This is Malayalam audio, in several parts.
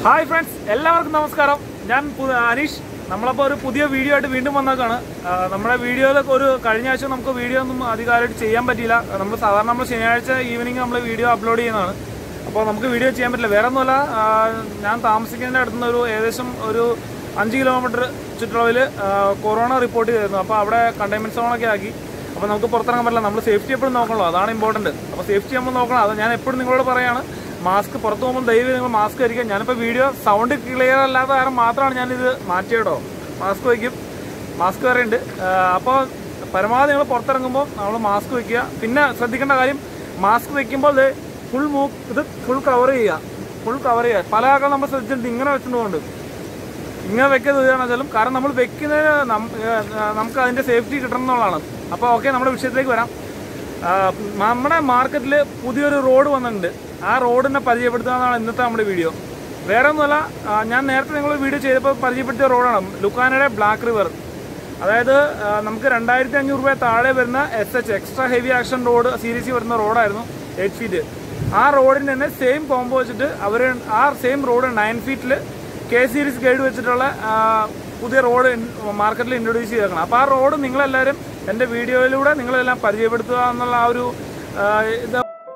ഹായ് ഫ്രണ്ട്സ് എല്ലാവർക്കും നമസ്കാരം ഞാൻ പു- അനീഷ് നമ്മളപ്പോൾ ഒരു പുതിയ വീഡിയോ ആയിട്ട് വീണ്ടും വന്നേക്കാണ് ആ, നമ്മുടെ വീഡിയോയിലൊക്കെ ഒരു കഴിഞ്ഞ ആഴ്ച നമുക്ക് വീഡിയോ ഒന്നും അധികമായിട്ട് ചെയ്യാൻ പറ്റിയില്ല നമ്മൾ സാധാരണ നമ്മൾ ശനിയാഴ്ച ഈവനിങ് നമ്മൾ വീഡിയോ അപ്ലോഡ് ചെയ്യുന്നതാണ് അപ്പോൾ നമുക്ക് വീഡിയോ ചെയ്യാൻ പറ്റില്ല വേറെ ഒന്നുമല്ല ആ, ഞാൻ താമസിക്കുന്നതിൻ്റെ അടുത്തുനിന്ന് ഒരു ഏകദേശം ഒരു അഞ്ച് കിലോമീറ്റർ ചുറ്റളവിൽ കൊറോണ റിപ്പോർട്ട് ചെയ്തിരുന്നു അപ്പോൾ അവിടെ കണ്ടെയ്ൻമെൻറ്റ് സോണൊക്കെ ആക്കി അപ്പോൾ നമുക്ക് പുറത്തിറങ്ങാൻ പറ്റില്ല നമ്മൾ സേഫ്റ്റി എപ്പോഴും നോക്കണല്ലോ അതാണ് ഇമ്പോർട്ടൻറ്റ് അപ്പോൾ സേഫ്റ്റി നമ്മൾ നോക്കണം അത് ഞാൻ എപ്പോഴും നിങ്ങളോട് പറയാണ് മാസ്ക് പുറത്ത് പോകുമ്പോൾ ദയവ് നിങ്ങൾ മാസ്ക് ധരിക്കുക ഞാനിപ്പോൾ വീഡിയോ സൗണ്ട് ക്ലിയർ അല്ലാത്ത കാരണം മാത്രമാണ് ഞാനിത് മാറ്റിയിടോ മാസ്ക് വയ്ക്കും മാസ്ക് വരെ ഉണ്ട് അപ്പോൾ പരമാവധി നിങ്ങൾ പുറത്തിറങ്ങുമ്പോൾ നമ്മൾ മാസ്ക് വെക്കുക പിന്നെ ശ്രദ്ധിക്കേണ്ട കാര്യം മാസ്ക് വെക്കുമ്പോൾ ഫുൾ മൂ ഇത് ഫുൾ കവർ ചെയ്യുക ഫുൾ കവർ ചെയ്യുക പല ആൾക്കാരും നമ്മൾ ശ്രദ്ധിച്ചിട്ടുണ്ട് ഇങ്ങനെ വെച്ചിട്ടുണ്ട് ഇങ്ങനെ വെക്കുന്നത് ഇതാണ് വെച്ചാലും കാരണം നമ്മൾ വെക്കുന്നതിന് നം- ഏഹ് നമുക്ക് അതിന്റെ സേഫ്റ്റി കിട്ടണം എന്നുള്ളതാണ് അപ്പോൾ ഓക്കെ നമ്മുടെ വിഷയത്തിലേക്ക് വരാം ആ, നമ്മുടെ മാർക്കറ്റിൽ പുതിയൊരു റോഡ് വന്നിട്ടുണ്ട് ആ റോഡിനെ പരിചയപ്പെടുത്തുന്നതാണ് ഇന്നത്തെ നമ്മുടെ വീഡിയോ വേറെ ഒന്നുമല്ല ആ, ഞാൻ നേരത്തെ നിങ്ങൾ വീഡിയോ ചെയ്തപ്പോൾ പരിചയപ്പെടുത്തിയ റോഡാണ് ലുക്കാനയുടെ ബ്ലാക്ക് റിവർ അതായത് ആ, നമുക്ക് രണ്ടായിരത്തി അഞ്ഞൂറ് രൂപ താഴെ വരുന്ന S H extra heavy action rod സീരീസിൽ വരുന്ന റോഡായിരുന്നു എയ്റ്റ് ഫീറ്റ് ആ റോഡിന് തന്നെ സെയിം കോംബോ വെച്ചിട്ട് അവർ ആ സെയിം റോഡ് നയൻ ഫീറ്റിൽ കെ സീരീസ് ഗൈഡ് വെച്ചിട്ടുള്ള ആ, പുതിയ റോഡ് മാർക്കറ്റിൽ ഇൻട്രൊഡ്യൂസ് ചെയ്തേക്കണം അപ്പോൾ ആ റോഡ് നിങ്ങളെല്ലാവരും എൻ്റെ വീഡിയോയിലൂടെ നിങ്ങളെല്ലാം പരിചയപ്പെടുത്തുക എന്നുള്ള ആ ഒരു ആ, ഇത്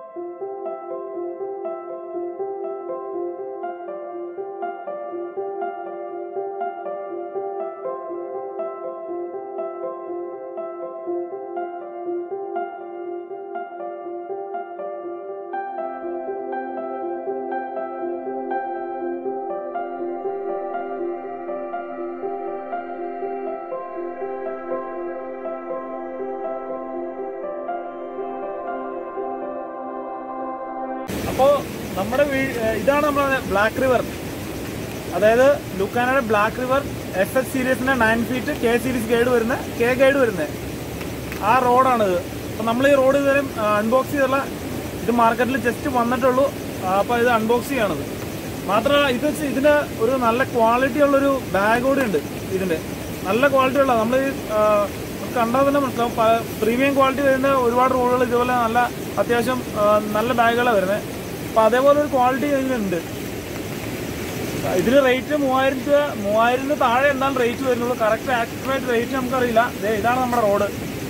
അപ്പോൾ നമ്മുടെ വീ- ഏഹ് ഇതാണ് നമ്മുടെ ബ്ലാക്ക് റിവർ അതായത് ലുക്കാനയുടെ ബ്ലാക്ക് റിവർ എസ് എച്ച് സീരീസിന്റെ nine feet K series guide വരുന്ന കെ ഗൈഡ് വരുന്നത് ആ റോഡാണിത് അപ്പം നമ്മൾ ഈ റോഡ് ഇതുവരെ അൺബോക്സ് ചെയ്തുള്ള ഇത് മാർക്കറ്റിൽ ജസ്റ്റ് വന്നിട്ടുള്ളൂ അപ്പോൾ ഇത് അൺബോക്സ് ചെയ്യണത് മാത്രമല്ല ഇത് വെച്ച് ഇതിന് ഒരു നല്ല ക്വാളിറ്റി ഉള്ളൊരു ബാഗ് കൂടി ഉണ്ട് ഇതിന്റെ നല്ല ക്വാളിറ്റി ഉള്ള നമ്മൾ കണ്ടാൽ തന്നെ മനസ്സിലാവും പ്രീമിയം ക്വാളിറ്റി വരുന്ന ഒരുപാട് റോഡുകൾ ഇതുപോലെ നല്ല അത്യാവശ്യം ആ, നല്ല ബാഗുകളാണ് വരുന്നത് അപ്പം അതേപോലെ ഒരു ക്വാളിറ്റി ഇതിനുണ്ട് ഇതിന് റേറ്റ് മൂവായിരം രൂപ മൂവായിരത്തിന് താഴെ എന്താണ് റേറ്റ് വരുന്നുള്ളൂ കറക്റ്റ് ആക്യുറേറ്റ് റേറ്റ് നമുക്കറിയില്ല ദേ ഇതാണ് നമ്മുടെ റോഡ്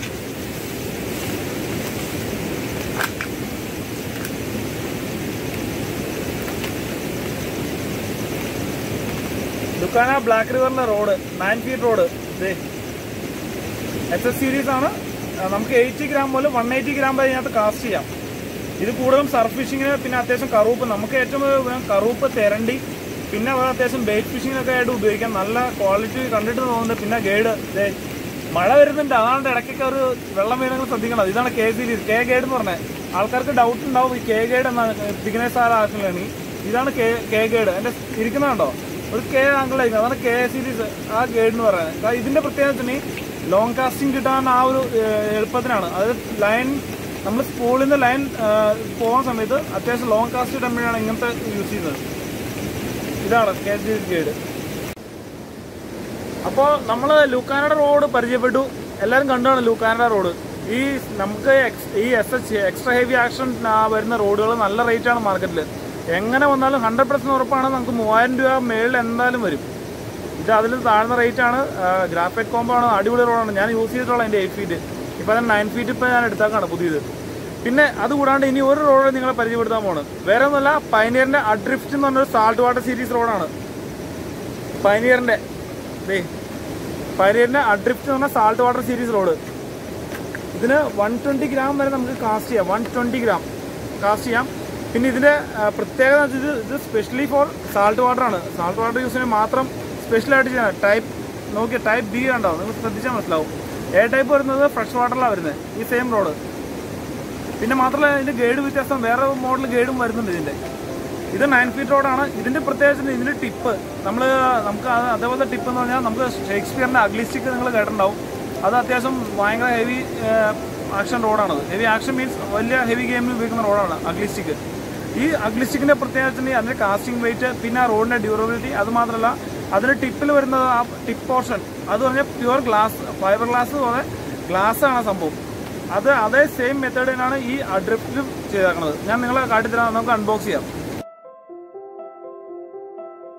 ദുക്കാന ബ്ലാക്ക് റിവറിന്റെ റോഡ് നയൻ ഫീറ്റ് റോഡ് ദേ എച്ച് എസ് സീരീസ് ആണ് ആ, നമുക്ക് എയ്റ്റി ഗ്രാം മുതൽ വൺ എയ്റ്റി ഗ്രാം വരെ ഇതിനകത്ത് കാസ്റ്റ് ചെയ്യാം ഇത് കൂടുതലും സർഫ് ഫിഷിങ്ങിന് പിന്നെ അത്യാവശ്യം കറൂപ്പ് നമുക്ക് ഏറ്റവും കൂടുതൽ കറൂപ്പ് തെരണ്ടി പിന്നെ വേറെ അത്യാവശ്യം ബേറ്റ് ഫിഷിങ്ങിനൊക്കെ ആയിട്ട് ഉപയോഗിക്കാം നല്ല ക്വാളിറ്റി കണ്ടിട്ട് തോന്നുന്നുണ്ട് പിന്നെ ഗൈഡ് മഴ വരുന്നുണ്ട് അതാണ് ഇടയ്ക്കൊക്കെ ഒരു വെള്ളം വീണങ്ങൾ ശ്രദ്ധിക്കണം ഇതാണ് കെ സീരീസ് കെ ഗൈഡ് എന്ന് പറഞ്ഞത് ആൾക്കാർക്ക് ഡൗട്ട് ഉണ്ടാവും ഈ കെ ഗൈഡ് എന്നാണ് ബിഗിനേഴ്സ് ആരാക്കുകയാണെങ്കിൽ ഇതാണ് കെ കെ ഗൈഡ് എൻ്റെ ഇരിക്കുന്നതുണ്ടോ ഒരു കെ ആംഗിളായിരിക്കും അതാണ് കെ സീരീസ് ആ ഗൈഡ് എന്ന് പറയുന്നത് കാരണം ഇതിന്റെ പ്രത്യേകത വെച്ചിട്ടുണ്ടെങ്കിൽ ലോങ് കാസ്റ്റിംഗ് കിട്ടാൻ ആ ഒരു ഏഹ്, എളുപ്പത്തിനാണ് അതായത് ലൈൻ നമ്മൾ സ്കൂളിൽ നിന്ന് ലൈൻ പോകുന്ന സമയത്ത് അത്യാവശ്യം ലോങ് കാസ്റ്റ് കിട്ടാൻ വേണ്ടിയാണ് ഇങ്ങനത്തെ യൂസ് ചെയ്യുന്നത് ഇതാണ് കെ സി ഗൈഡ് അപ്പോൾ നമ്മൾ ലൂക്കാനയുടെ റോഡ് പരിചയപ്പെട്ടു എല്ലാവരും കണ്ടാണ് ലൂക്കാനയുടെ റോഡ് ഈ നമുക്ക് എക്സ്- ഈ S H extra heavy action വരുന്ന റോഡുകൾ നല്ല റേറ്റ് ആണ് മാർക്കറ്റിൽ എങ്ങനെ വന്നാലും ഹൺഡ്രഡ് പെർസെന്റ് ഉറപ്പാണ് നമുക്ക് മൂവായിരം രൂപ മേളിൽ എന്തായാലും വരും ഇത് അതിൽ താഴ്ന്ന റേറ്റ് ആണ് ഗ്രാഫൈറ്റ് കോമ്പോ ആണ് അടിപൊളി റോഡാണ് ഞാൻ യൂസ് ചെയ്തിട്ടുള്ള എൻ്റെ എയ്റ്റ് ഫീറ്റ് ഇപ്പം അതിന് നയൻ ഫീറ്റ് ഇപ്പം ഞാൻ എടുത്താക്കാണ് പുതിയത് പിന്നെ അതുകൂടാണ്ട് ഇനി ഒരു റോഡ് നിങ്ങളെ പരിചയപ്പെടുത്താൻ പോണ് വേറെ ഒന്നുമല്ല പൈനിയറിന്റെ അഡ്രിഫ്റ്റ് എന്ന് പറഞ്ഞൊരു സാൾട്ട് വാട്ടർ സീരീസ് റോഡാണ് പൈനിയറിന്റെ ദേ പൈനിയറിന്റെ അഡ്രിഫ്റ്റ് എന്ന് പറഞ്ഞ സാൾട്ട് വാട്ടർ സീരീസ് റോഡ് ഇതിന് വൺ ട്വന്റി ഗ്രാം വരെ നമുക്ക് കാസ്റ്റ് ചെയ്യാം വൺ ട്വന്റി ഗ്രാം കാസ്റ്റ് ചെയ്യാം പിന്നെ ഇതിന്റെ ആ, പ്രത്യേകത എന്ന് വെച്ചാൽ ഇത് ഇത് സ്പെഷ്യലി ഫോർ സാൾട്ട് വാട്ടർ ആണ് സാൾട്ട് വാട്ടർ യൂസിന് മാത്രം സ്പെഷ്യലായിട്ട് ചെയ്യാം ടൈപ്പ് നോക്കിയ ടൈപ്പ് ബി ഉണ്ടോ നിങ്ങൾ ശ്രദ്ധിച്ചാൽ മനസ്സിലാവും എ ടൈപ്പ് വരുന്നത് ഫ്രഷ് വാട്ടറിലാണ് വരുന്നത് ഈ സെയിം റോഡ് പിന്നെ മാത്രമല്ല ഇതിന്റെ ഗൈഡ് വ്യത്യാസം വേറെ മോഡൽ ഗൈഡും വരുന്നുണ്ട് ഇതിന്റെ ഇത് നയൻ ഫീറ്റ് റോഡാണ് ഇതിന്റെ പ്രത്യേകിച്ച് ഇതിന്റെ ടിപ്പ് നമ്മൾ നമുക്ക് അത് അതേപോലത്തെ ടിപ്പ് എന്ന് പറഞ്ഞാൽ നമുക്ക് ഷേക്സ്പിയറിന്റെ അഗ്ലി സ്റ്റിക്ക് നിങ്ങൾ കേട്ടിട്ടുണ്ടാവും അത് അത്യാവശ്യം ഭയങ്കര ഹെവി ആക്ഷൻ റോഡാണത് ഹെവി ആക്ഷൻ മീൻസ് വലിയ ഹെവി ഗെയിമിൽ ഉപയോഗിക്കുന്ന റോഡാണ് അഗ്ലി സ്റ്റിക്ക് ഈ അഗ്ലി സ്റ്റിക്കിന്റെ പ്രത്യേകത അതിന്റെ കാസ്റ്റിംഗ് വെയിറ്റ് പിന്നെ ആ റോഡിന്റെ ഡ്യൂറബിലിറ്റി അത് മാത്രമല്ല അതിന്റെ ടിപ്പിൽ വരുന്നത് ആ ടിപ്പ് പോർഷൻ അത് പറഞ്ഞാൽ പ്യുവർ ഗ്ലാസ് ഫൈബർ ഗ്ലാസ് പോലെ ഗ്ലാസ് ആണ് ആ സംഭവം അത് അതേ സെയിം മെത്തേഡിനാണ് ഈ അഡ്രിഫ്റ്റിലും ചെയ്തേക്കുന്നത് ഞാൻ നിങ്ങളെ കാട്ടിത്തരാം നമുക്ക് അൺബോക്സ് ചെയ്യാം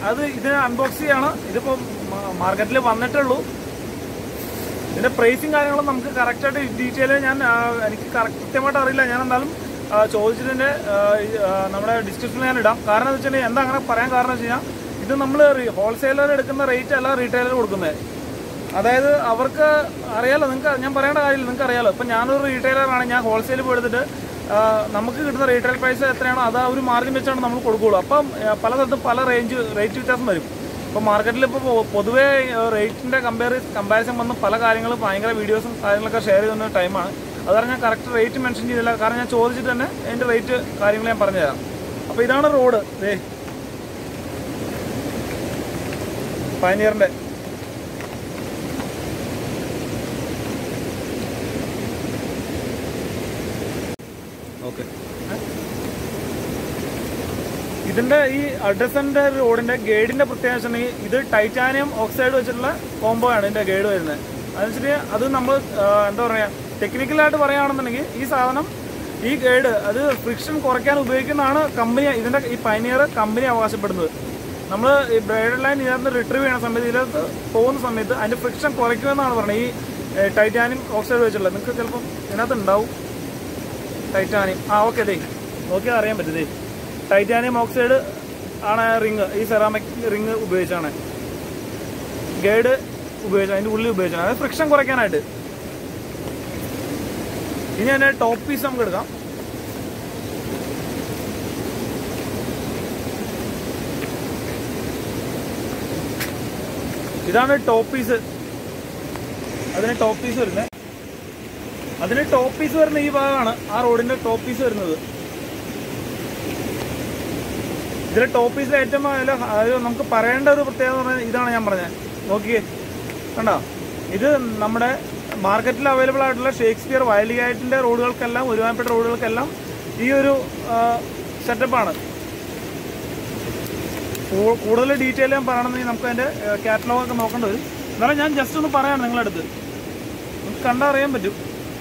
അത് ഇതിന് അൺബോക്സ് ചെയ്യാണ് ഇതിപ്പോൾ മാർക്കറ്റിൽ വന്നിട്ടുള്ളൂ ഇതിന്റെ പ്രൈസും കാര്യങ്ങളും നമുക്ക് കറക്റ്റായിട്ട് ഡീറ്റെയിൽ ഞാൻ ആ, എനിക്ക് correct- കൃത്യമായിട്ട് അറിയില്ല ഞാൻ എന്തായാലും ആ, ചോദിച്ചിട്ടിന്റെ ആ, ഈ, ആ, നമ്മുടെ ഡിസ്ക്രിപ്ഷനിൽ ഞാൻ ഇടാം കാരണം എന്ന് വെച്ചിട്ടുണ്ടെങ്കിൽ എന്താ അങ്ങനെ പറയാൻ കാരണം വെച്ച് കഴിഞ്ഞാൽ ഇത് നമ്മൾ ഹോൾസെയിലർ എടുക്കുന്ന റേറ്റ് അല്ല റീറ്റെയിലർ കൊടുക്കുന്നത് അതായത് അവർക്ക് അറിയാലോ നിങ്ങൾക്ക് ഞാൻ പറയേണ്ട കാര്യമില്ല നിങ്ങൾക്ക് അറിയാലോ ഇപ്പം ഞാനൊരു റീറ്റെയിലറാണ് ഞാൻ ഹോൾസെയിൽ പോയി എടുത്തിട്ട് ആ, നമുക്ക് കിട്ടുന്ന റീറ്റെയിൽ പ്രൈസ് എത്രയാണോ അത് ആ ഒരു മാർജിൻ വെച്ചാണ് നമ്മൾ കൊടുക്കുകയുള്ളൂ അപ്പം ആ, പല സ്ഥലത്തും പല റേഞ്ച് റേറ്റ് വ്യത്യാസം വരും ഇപ്പോൾ മാർക്കറ്റിൽ ഇപ്പോൾ പൊതുവേ റേറ്റിൻ്റെ കമ്പയർ കമ്പാരിസൺ വന്ന് പല കാര്യങ്ങളും ഭയങ്കര വീഡിയോസും കാര്യങ്ങളൊക്കെ ഷെയർ ചെയ്യുന്ന ടൈമാണ് അതുകാരണം ഞാൻ കറക്റ്റ് റേറ്റ് മെൻഷൻ ചെയ്തില്ല കാരണം ഞാൻ ചോദിച്ചിട്ട് തന്നെ അതിൻ്റെ റേറ്റ് കാര്യങ്ങൾ ഞാൻ പറഞ്ഞുതരാം അപ്പോൾ ഇതാണ് റോഡ് ദേ പയനിയറിൻ്റെ ഓക്കെ ഇതിന്റെ ഈ അഡ്രസന്റെ റോഡിന്റെ ഗൈഡിന്റെ പ്രത്യേകത വെച്ചിട്ടുണ്ടെങ്കിൽ ഇത് ടൈറ്റാനിയം ഓക്സൈഡ് വെച്ചിട്ടുള്ള കോംബോ ആണ് ഇതിന്റെ ഗൈഡ് വരുന്നത് അതെന്ന് വെച്ചിട്ട് അത് നമ്മൾ എന്താ പറയാ ടെക്നിക്കലായിട്ട് പറയുകയാണെന്നുണ്ടെങ്കിൽ ഈ സാധനം ഈ ഗൈഡ് അത് ഫ്രിക്ഷൻ കുറയ്ക്കാൻ ഉപയോഗിക്കുന്നതാണ് കമ്പനി ഇതിന്റെ ഈ പൈനിയർ കമ്പനി അവകാശപ്പെടുന്നത് നമ്മൾ ഈ ബ്രൈഡൽ ലൈൻ ഇതിനകത്ത് റിട്രീവ് ചെയ്യുന്ന സമയത്ത് ഇതിനകത്ത് പോകുന്ന സമയത്ത് അതിന്റെ ഫ്രിക്ഷൻ കുറയ്ക്കുമെന്നാണ് പറയുന്നത് ഈ ടൈറ്റാനിയം ഓക്സൈഡ് വെച്ചിട്ടുള്ളത് നിങ്ങൾക്ക് ചിലപ്പം ഇതിനകത്ത് ഉണ്ടാവും ടൈറ്റാനിയം ആ ഓക്കെ ദേ നോക്കിയാൽ അറിയാൻ പറ്റും ദേ ടൈറ്റാനിയം ഓക്സൈഡ് ആണ് റിങ് ഈ സെറാമിക് റിങ് ഉപയോഗിച്ചാണ് ഗൈഡ് ഉപയോഗിച്ചാണ് അതിന്റെ ഉള്ളിൽ ഉപയോഗിച്ചാണ് അതായത് ഫ്രിക്ഷൻ കുറയ്ക്കാനായിട്ട് ഇനി അതിന്റെ ടോപ്പ് പീസ് നമുക്ക് എടുക്കാം ഇതാണ് ടോപ്പ് പീസ് അതിന് ടോപ്പ് പീസ് വരുന്നത് അതിന് ടോപ്പ് പീസ് വരുന്ന ഈ ഭാഗമാണ് ആ റോഡിന്റെ ടോപ്പ് പീസ് വരുന്നത് ഇതിലെ ടോപ്പ് പീസിൽ ഏറ്റവും അതില് അത് നമുക്ക് പറയേണ്ട ഒരു പ്രത്യേകത എന്ന് പറഞ്ഞാൽ ഇതാണ് ഞാൻ പറഞ്ഞത് നോക്കിയേ കണ്ടോ ഇത് നമ്മുടെ മാർക്കറ്റിൽ അവൈലബിൾ ആയിട്ടുള്ള ഷേക്സ്പിയർ വയലി ഗൈറ്റിന്റെ റോഡുകൾക്കെല്ലാം ഒരുമാനപ്പെട്ട റോഡുകൾക്കെല്ലാം ഈ ഒരു സെറ്റപ്പാണ് കൂടുതൽ ഡീറ്റെയിൽ ഞാൻ പറയണമെങ്കിൽ നമുക്ക് അതിന്റെ കാറ്റലോഗ് ഒക്കെ നോക്കേണ്ടി വരും എന്നാലും ഞാൻ ജസ്റ്റ് ഒന്ന് പറയാണ് നിങ്ങളുടെ അടുത്ത് നമുക്ക് കണ്ടറിയാൻ പറ്റും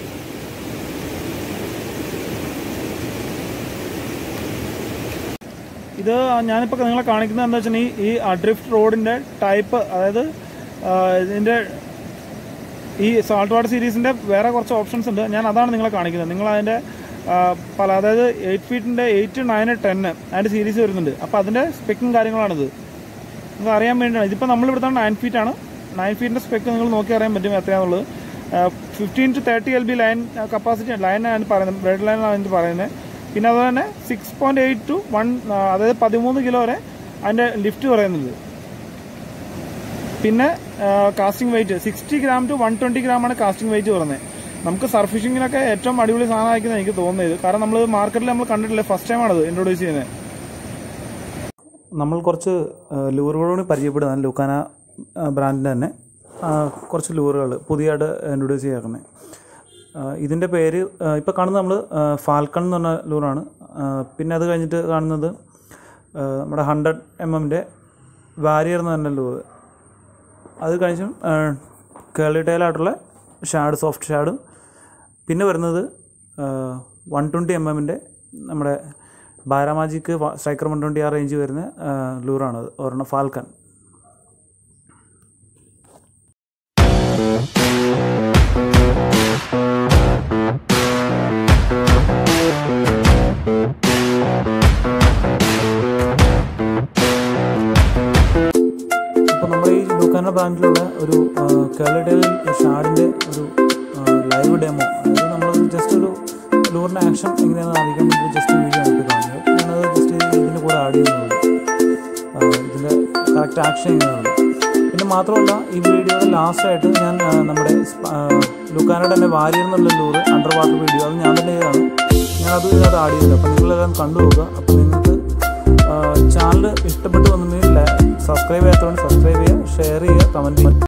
ഇത് ഞാനിപ്പോൾ നിങ്ങളെ കാണിക്കുന്നത് എന്താ വെച്ചിട്ടുണ്ടെങ്കിൽ ഈ അഡ്രിഫ്റ്റ് റോഡിന്റെ ടൈപ്പ് അതായത് ആ, ഇതിന്റെ ഈ സാൾട്ട് വാട്ടർ സീരീസിന്റെ വേറെ കുറച്ച് ഓപ്ഷൻസ് ഉണ്ട് ഞാൻ അതാണ് നിങ്ങളെ കാണിക്കുന്നത് നിങ്ങൾ അതിന്റെ ആ, പല അതായത് എയ്റ്റ് ഫീറ്റിന്റെ എയ്റ്റ് നയൻ ടെന്ന് അതിന്റെ സീരീസ് വരുന്നുണ്ട് അപ്പോൾ അതിന്റെ സ്പെക്കും കാര്യങ്ങളാണിത് നിങ്ങൾക്ക് അറിയാൻ വേണ്ടിയാണ് ഇതിപ്പോൾ നമ്മൾ ഇവിടുത്തെ നയൻ ഫീറ്റ് ആണ് നയൻ ഫീറ്റിന്റെ സ്പെക്ക് നിങ്ങൾ നോക്കി അറിയാൻ പറ്റും എത്രയാണെന്നുള്ളത് fifteen to thirty L B line capacity ലൈനാണ് പറയുന്നത് ബ്ലഡ് ലൈനാണ് അതിന് പറയുന്നത് പിന്നെ അതുപോലെ തന്നെ six point eight to one അതായത് പതിമൂന്ന് കിലോ വരെ അതിന്റെ ലിഫ്റ്റ് പറയുന്നത് പിന്നെ casting weight sixty gram to one twenty gram ആണ് കാസ്റ്റിംഗ് വെയിറ്റ് പറയുന്നത് നമുക്ക് സർഫിഷിങ്ങിനൊക്കെ ഏറ്റവും അടിപൊളി സാധനമായിരിക്കും എനിക്ക് തോന്നുന്നത് കാരണം നമ്മൾ മാർക്കറ്റിൽ നമ്മൾ കണ്ടിട്ടില്ല ഫസ്റ്റ് ടൈമാണത് ഇൻട്രൊഡ്യൂസ് ചെയ്യുന്നത് നമ്മൾ കുറച്ച് ലൂറുകളോട് പരിചയപ്പെടുന്നതാണ് ലൂക്കാന ബ്രാൻഡിൻ്റെ തന്നെ ആ, കുറച്ച് ലൂറുകൾ പുതിയതായിട്ട് ഇൻട്രൊഡ്യൂസ് ചെയ്തേക്കുന്നത് ഇതിൻ്റെ പേര് ഇപ്പോൾ കാണുന്നത് നമ്മൾ ഫാൽക്കൺ എന്ന് പറഞ്ഞ ലൂറാണ് ആ, പിന്നെ അത് കഴിഞ്ഞിട്ട് കാണുന്നത് ആ, നമ്മുടെ ഹൺഡ്രഡ് എം എമ്മിൻ്റെ വാരിയർ എന്ന് പറഞ്ഞ ലൂറ് അത് കഴിഞ്ഞ് കേളി ടൈലായിട്ടുള്ള ഷാഡ് സോഫ്റ്റ് ഷാഡും പിന്നെ വരുന്നത് വൺ ട്വൻറ്റി എം എമ്മിൻ്റെ നമ്മുടെ ബാരാമാജിക്ക് സ്ട്രൈക്കർ വൺ ട്വൻറ്റി ആ റേഞ്ച് വരുന്ന ആ, ലൂറാണത് ഒരെണ്ണം ഫാൽക്കൺ ഇപ്പോൾ നമ്മുടെ ഈ ലൂക്കാന ബ്രാൻഡിലുള്ള ഒരു കേരള ഷാഡിൻ്റെ ഒരു ലൈവ് ഡെമോ അതായത് നമ്മൾ ജസ്റ്റ് ഒരു ലൂറിൻ്റെ ആക്ഷൻ എങ്ങനെയാണെന്ന് അറിയിക്കാൻ വേണ്ടി ജസ്റ്റ് വീഡിയോ ആണ് ഇപ്പോൾ കാണുന്നത് ഞാനത് ജസ്റ്റ് ഇതിൻ്റെ കൂടെ ആഡ് ചെയ്യുന്നുള്ളൂ ആ, ഇതിൻ്റെ കറക്റ്റ് ആക്ഷൻ എങ്ങനെയാണ് പിന്നെ മാത്രമല്ല ഈ വീഡിയോയുടെ ലാസ്റ്റായിട്ട് ഞാൻ ആ, നമ്മുടെ ലുക്കാനയുടെ തന്നെ വാരിയർ എന്നുള്ള ലൂറ് അണ്ടർ വാട്ടർ വീഡിയോ അത് ഞാൻ തന്നെ ചെയ്തതാണ് ഞാൻ അത് ഇതിനകത്ത് ആഡ് ചെയ്തില്ല അപ്പോൾ നിങ്ങളെല്ലാം കണ്ടു നോക്കുക അപ്പോൾ നിങ്ങൾക്ക് ചാനൽ ഇഷ്ടപ്പെട്ട് വന്നിട്ടുണ്ടെങ്കിൽ സബ്സ്ക്രൈബ് ചെയ്യാത്തതുകൊണ്ട് സബ്സ്ക്രൈബ് ചെയ്യുക ഷെയർ ചെയ്യുക കമൻറ്റ് ചെയ്യുക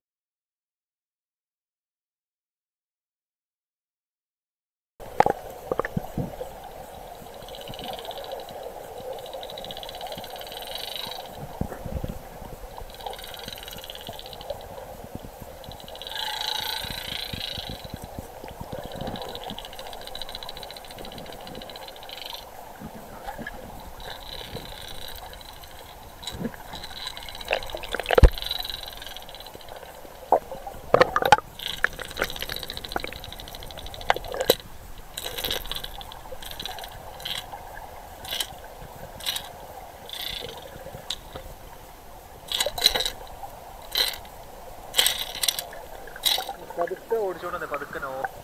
ഓടിച്ചോണ്ട് പതുക്കെ നോ